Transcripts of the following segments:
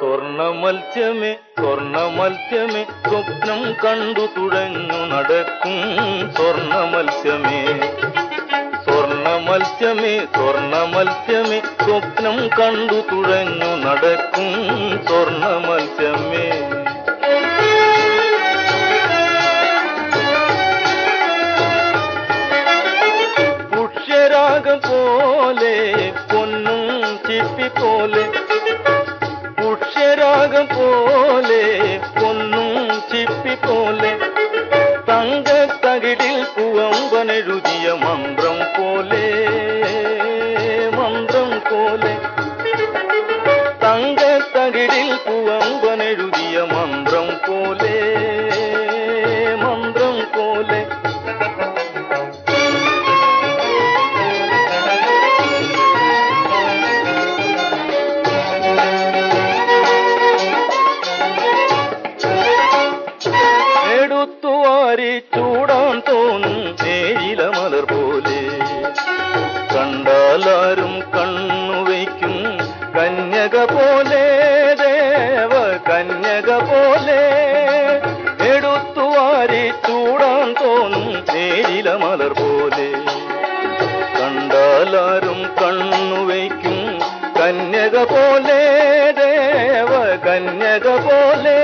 സ്വർണ മത്സ്യമേ സ്വർണ മത്സ്യമേ സ്വപ്നം കണ്ടു തുഴഞ്ഞു നടക്കും സ്വർണ മത്സ്യമേ സ്വർണ മത്സ്യമേ സ്വർണ മത്സ്യമേ സ്വപ്നം കണ്ടു തുഴഞ്ഞു നടക്കും സ്വർണ മത്സ്യമേ പുഷ്യരാഗം പോലെ പൊന്നും ചിപ്പി പോലെ പുഷ്യരാഗം പോലെ പൊന്നും ചിപ്പി പോലെ തങ്കത്തകിടിൽ പൂവമ്പനെഴുതിയ മന്ത്രം പോലെ മന്ത്രം പോലെ തങ്കത്തകിടിൽ പൂവമ്പനെഴുതിയ മന്ത്രം പോലെ മന്ത്രം പോലെ എടുത്തുവാരി ചൂടാൻ തോന്നും തേയില മലർ പോലെ കണ്ടാലാരും കണ്ണുവയ്ക്കും കന്യക പോലെ ദേവ കന്യക പോലെ എടുത്തുവാരി ചൂടാൻ തോന്നും തേയില മലർ പോലെ കണ്ടാലാരും കണ്ണുവയ്ക്കും കന്യക പോലെ ദേവ കന്യക പോലെ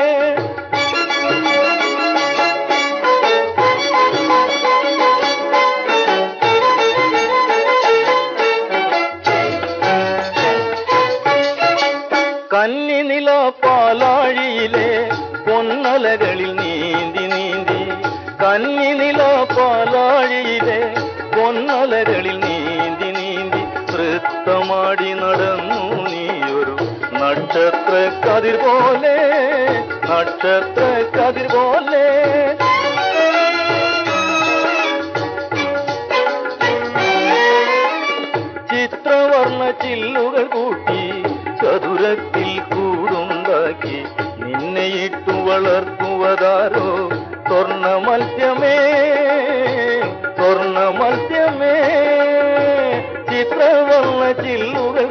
കന്നിനില പാലാഴിയിലെ പൊന്നലകളിൽ നീന്തി നീന്തി കന്നിനില പാലാഴിയിലെ പൊന്നലകളിൽ നീന്തി നീന്തി നൃത്തമാടി നടന്നു നീയൊരു നക്ഷത്ര കതിർ പോലെ നക്ഷത്ര കതിർ പോലെ ചിത്രവർണ്ണ ചില്ലുകൾ കൂട്ടി ചതുരത്തിൽ കൂടുണ്ടാക്കി നിന്നെ ഇട്ടു വളർത്തുവതാരോ സ്വർണ്ണ മത്സ്യമേ സ്വർണ്ണ മത്സ്യമേ ചിത്രവർണ്ണ ചില്ലുകൾ